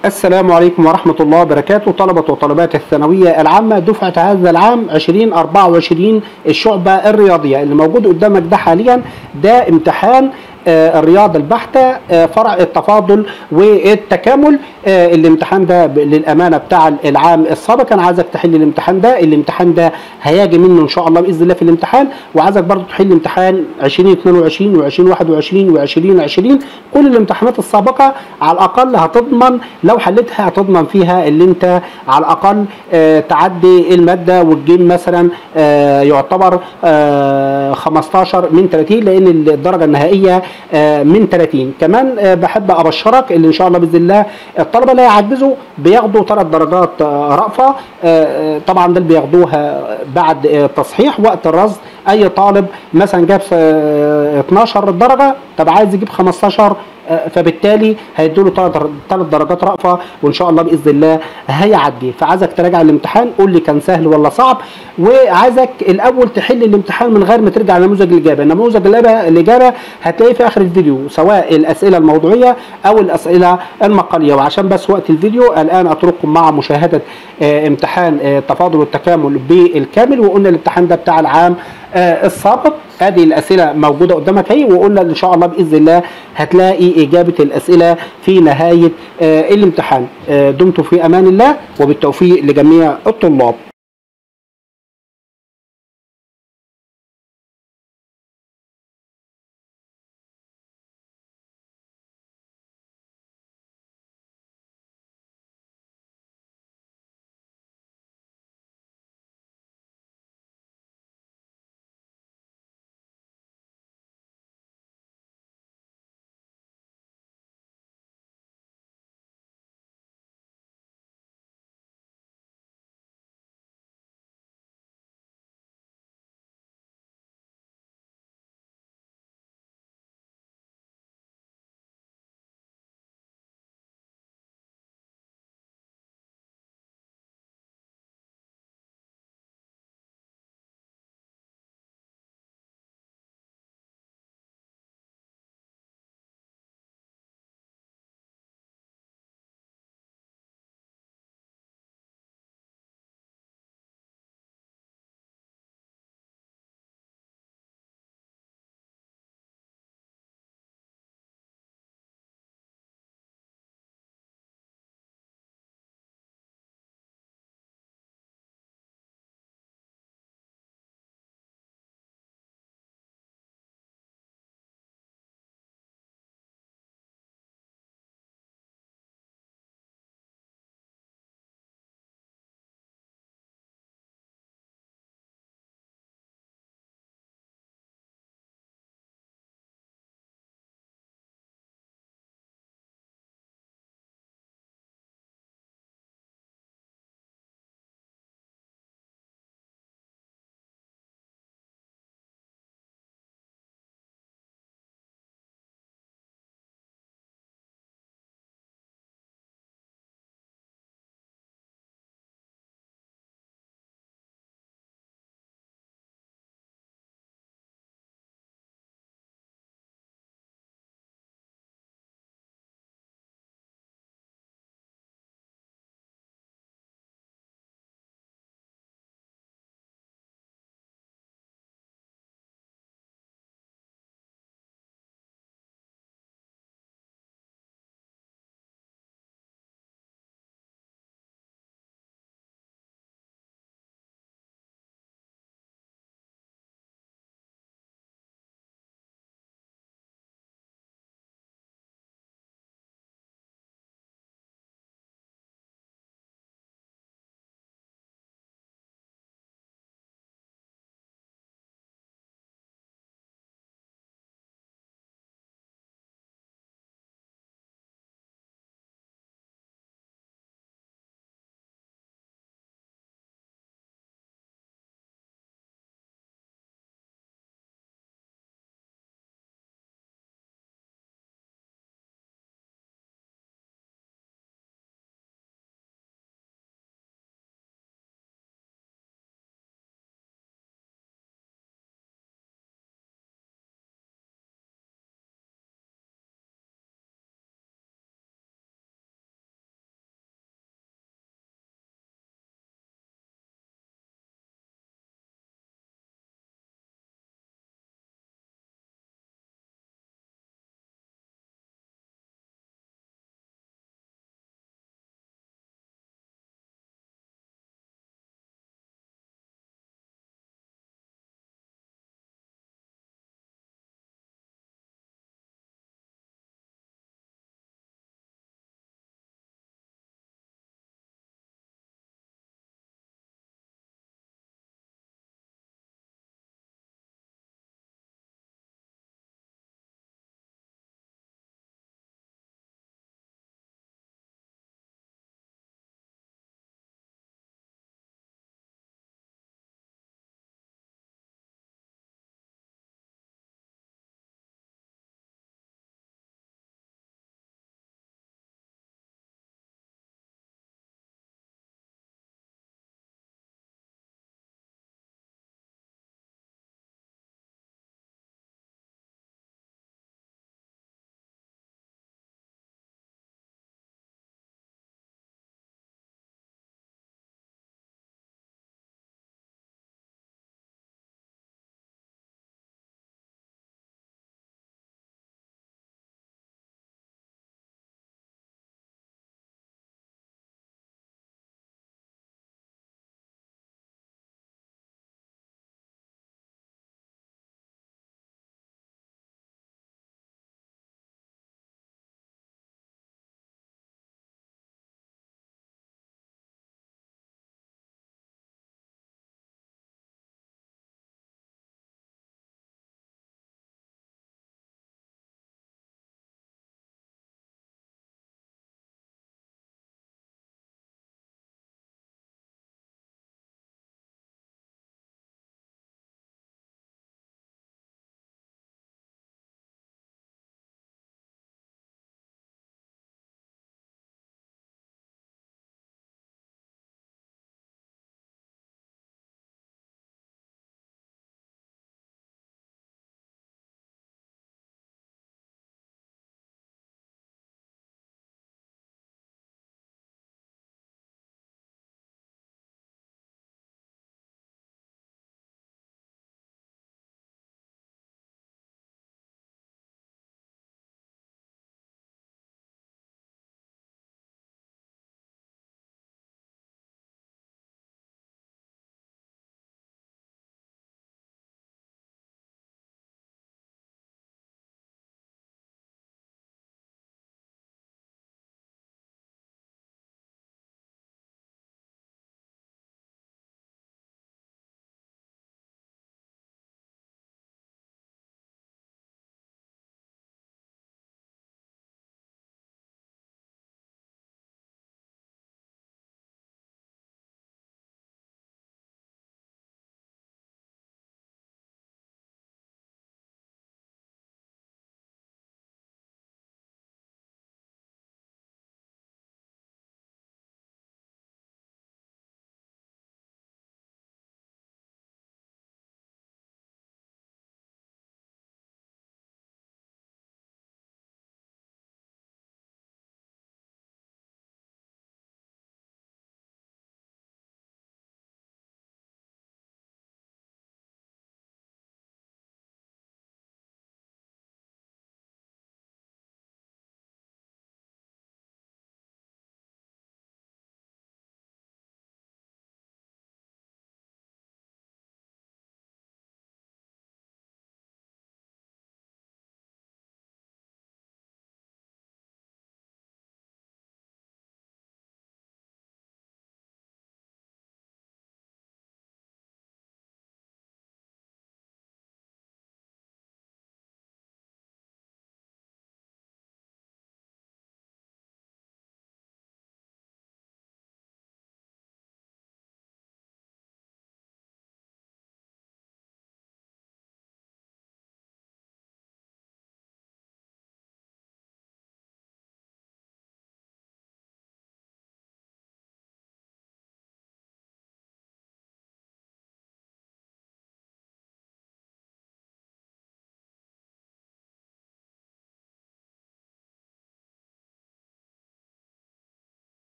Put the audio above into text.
السلام عليكم ورحمة الله وبركاته طلبة وطالبات الثانوية العامة دفعة هذا العام 2024 الشعبة الرياضية اللي موجود قدامك ده حاليا ده امتحان آه، الرياضة البحتة آه، فرع التفاضل والتكامل آه، الامتحان ده ب- للأمانة بتاع العام السابق أنا عايزك تحل الامتحان ده الامتحان ده هيجي منه إن شاء الله بإذن الله في الامتحان وعايزك برضو تحل امتحان 2022 و2021 و2020 كل الامتحانات السابقة على الأقل هتضمن لو حلتها هتضمن فيها اللي أنت على الأقل آه، تعدي المادة والجيم مثلا آه، يعتبر آه، 15 من 30 لأن الدرجة النهائية آه، من 30 كمان آه، بحب أبشرك اللي إن شاء الله بإذن الله الطلبة اللي هيعجزوا بياخدوا ثلاث درجات آه، رأفة آه، آه، طبعا ده اللي بياخدوها بعد آه، تصحيح وقت الرصد أي طالب مثلا جاب آه، 12 درجة طب عايز يجيب 15 آه، فبالتالي هيدوا له ثلاث درجات رأفة وان شاء الله باذن الله هيعدي فعايزك تراجع الامتحان قول لي كان سهل ولا صعب وعايزك الاول تحل الامتحان من غير ما ترجع لنموذج الاجابه نموذج الاجابه الاجابه هتلاقيه في اخر الفيديو سواء الاسئله الموضوعيه او الاسئله المقاليه وعشان بس وقت الفيديو الان اترككم مع مشاهده آه، امتحان آه، التفاضل والتكامل بالكامل وقلنا الامتحان ده بتاع العام آه، السابق هذه الاسئله موجوده قدامك اهي وقلنا ان شاء الله باذن الله هتلاقي اجابه الاسئله في نهايه آه، الامتحان آه، دمتم في امان الله وبالتوفيق لجميع الطلاب